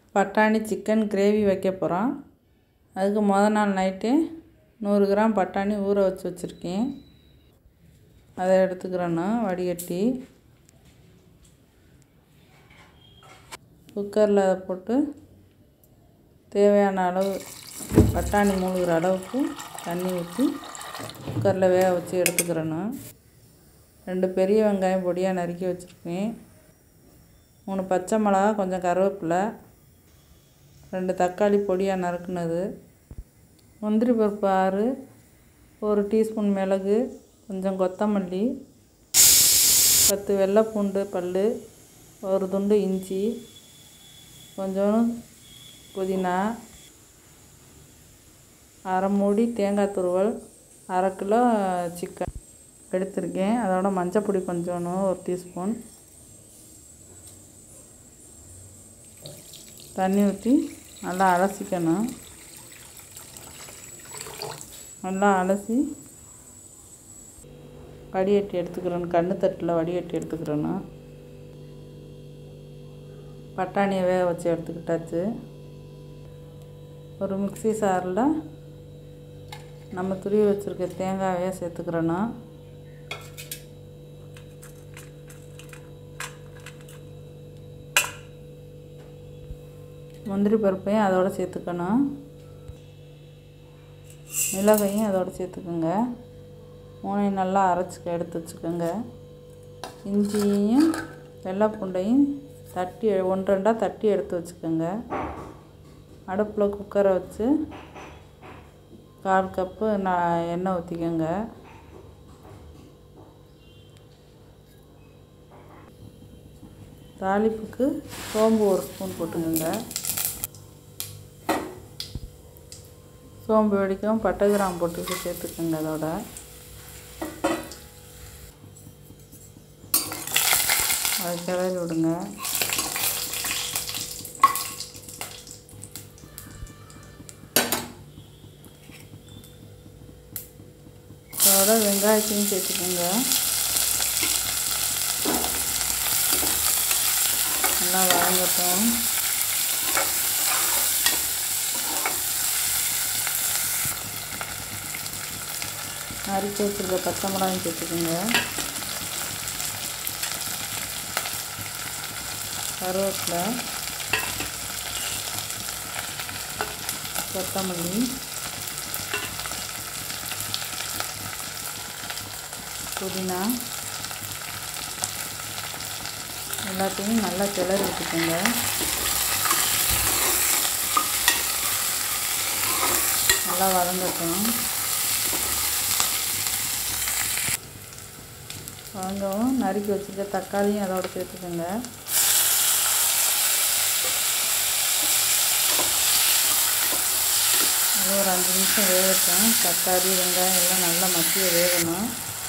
பட்டாணி chicken gravy வைக்க போகிறோம் அதுக்கு மொதல் நாள் நைட்டு நூறு கிராம் பட்டாணி ஊற வச்சு வச்சுருக்கேன் அதை எடுத்துக்கிறேன்னு வடிகட்டி குக்கரில் அதை போட்டு தேவையான அளவு பட்டாணி மூழ்கிற அளவுக்கு தண்ணி ஊற்றி குக்கரில் வேக வச்சு எடுத்துக்கிறேன்னு ரெண்டு பெரிய வெங்காயம் பொடியாக நறுக்கி வச்சுருக்கேன் மூணு பச்சை மிளகா கொஞ்சம் கருவேப்பிலை ரெண்டு தக்காளி பொடியாக நறுக்குனது முந்திரி பருப்பு ஆறு ஒரு டீஸ்பூன் மிளகு கொஞ்சம் கொத்தமல்லி பத்து வெள்ளைப்பூண்டு பல் ஒரு துண்டு இஞ்சி கொஞ்சம் புதினா அரை மூடி தேங்காய் துருவல் அரை கிலோ சிக்கன் எடுத்திருக்கேன் அதோட மஞ்சப்பொடி கொஞ்சோன்னு ஒரு டீஸ்பூன் தண்ணி ஊற்றி நல்லா அலசிக்கணும் நல்லா அலசி வடிகட்டி எடுத்துக்கிறேன் கண்ணு தட்டில் வடிகட்டி எடுத்துக்கிறேன்னு பட்டாணியை வேக வச்சு எடுத்துக்கிட்டாச்சு ஒரு மிக்சி சாரில் நம்ம துருவி வச்சுருக்க தேங்காயை சேர்த்துக்கிறேன்னா முந்திரி பருப்பையும் அதோடு சேர்த்துக்கணும் மிளகையும் அதோடு சேர்த்துக்கோங்க மூணையும் நல்லா அரைச்சி எடுத்து வச்சுக்கோங்க இஞ்சியையும் வெள்ளைப்பூண்டையும் தட்டி ஒன்று ரெண்டாக தட்டி எடுத்து வச்சுக்கோங்க அடுப்பில் குக்கரை வச்சு கால் கப்பு நான் எண்ணெய் ஊற்றிக்கோங்க தாளிப்புக்கு சோம்பு ஒரு ஸ்பூன் போட்டுக்கோங்க சோம்பு வெடிக்கவும் பட்டை கிராம் போட்டு சேர்த்துக்கோங்க அதோட அதை கிளறி விடுங்க அதோட வெங்காயத்தையும் சேர்த்துக்கோங்க நல்லா வதங்கட்டும் நறுக்கி வச்சுருக்க பச்சை மிளகாயும் சேர்த்துக்கோங்க கருவேப்பிலை கொத்தமல்லி புதினா எல்லாத்தையும் நல்லா கிளறி விட்டுக்கோங்க நல்லா வதங்கட்டும் வதங்கவும் நறுக்கி வச்சுருக்க தக்காளியும் அதோட சேர்த்துக்கோங்க அது ஒரு அஞ்சு நிமிஷம் வேகட்டும் தக்காளி வெங்காயம் எல்லாம் நல்லா மத்திய வேகணும்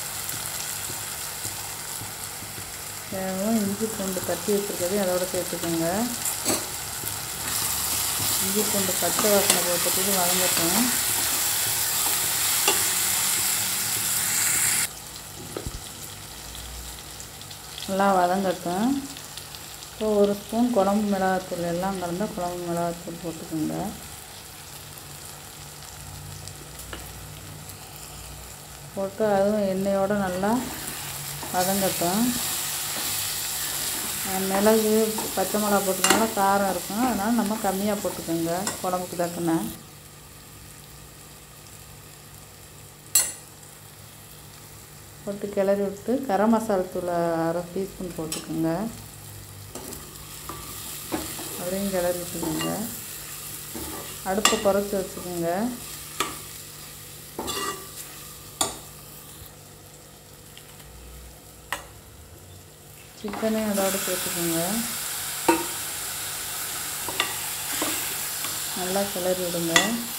வேகவும் இஞ்சி பூண்டு தட்டி வச்சுருக்கதையும் அதோட சேர்த்துக்கோங்க இஞ்சி பூண்டு பச்சை வாசனை போட்டுட்டு வதங்கட்டும் நல்லா வதங்கட்டும் இப்போ ஒரு ஸ்பூன் குழம்பு மிளகாத்தூள் எல்லாம் கலந்து குழம்பு மிளகாத்தூள் போட்டுக்கோங்க போட்டு அதுவும் எண்ணெயோடு நல்லா வதங்கட்டும் மிளகு பச்சை மிளகா போட்டுக்கனால காரம் இருக்கும் அதனால் நம்ம கம்மியாக போட்டுக்கோங்க குழம்புக்கு தக்கன போட்டு கிளறி விட்டு கரம் மசாலா தூளை அரை டீஸ்பூன் போட்டுக்கோங்க அதையும் கிளறி விட்டுக்கோங்க அடுப்பை குறைச்சி வச்சுக்கோங்க சிக்கனையும் அதோடு சேர்த்துக்கோங்க நல்லா கிளறி விடுங்க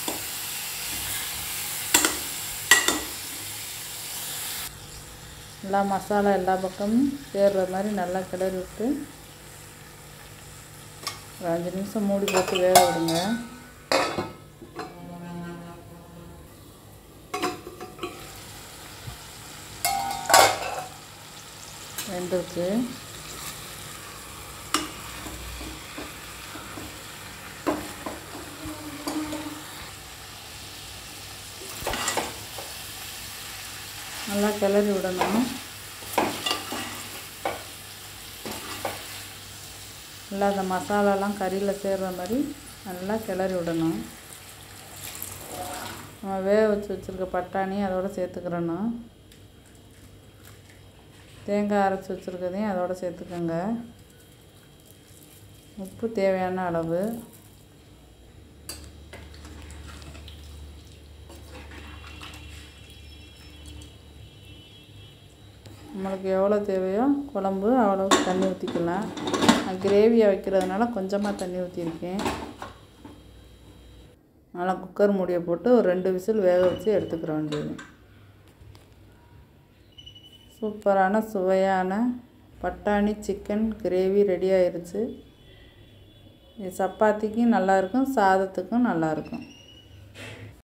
எல்லா மசாலா எல்லா பக்கமும் சேர்ற மாதிரி நல்லா கிளறி விட்டு ஒரு அஞ்சு நிமிஷம் மூடி போட்டு வேக விடுங்க வெந்திருக்கு நல்லா கிளறி விடணும் நல்லா அந்த மசாலாலாம் கறியில் சேர்கிற மாதிரி நல்லா கிளறி விடணும் நம்ம வேக வச்சு வச்சுருக்க பட்டாணி அதோடு சேர்த்துக்கிறணும் தேங்காய் அரைச்சி வச்சுருக்கதையும் அதோடு சேர்த்துக்கோங்க உப்பு தேவையான அளவு நம்மளுக்கு எவ்வளோ தேவையோ குழம்பு அவ்வளோக்கு தண்ணி ஊற்றிக்கலாம் நான் கிரேவியை வைக்கிறதுனால கொஞ்சமாக தண்ணி ஊற்றிருக்கேன் நல்லா குக்கர் மூடியை போட்டு ஒரு ரெண்டு விசில் வேக வச்சு எடுத்துக்கிற வேண்டியது சூப்பரான சுவையான பட்டாணி சிக்கன் கிரேவி ரெடி ஆயிருச்சு இது சப்பாத்திக்கும் நல்லாயிருக்கும் சாதத்துக்கும் நல்லாயிருக்கும்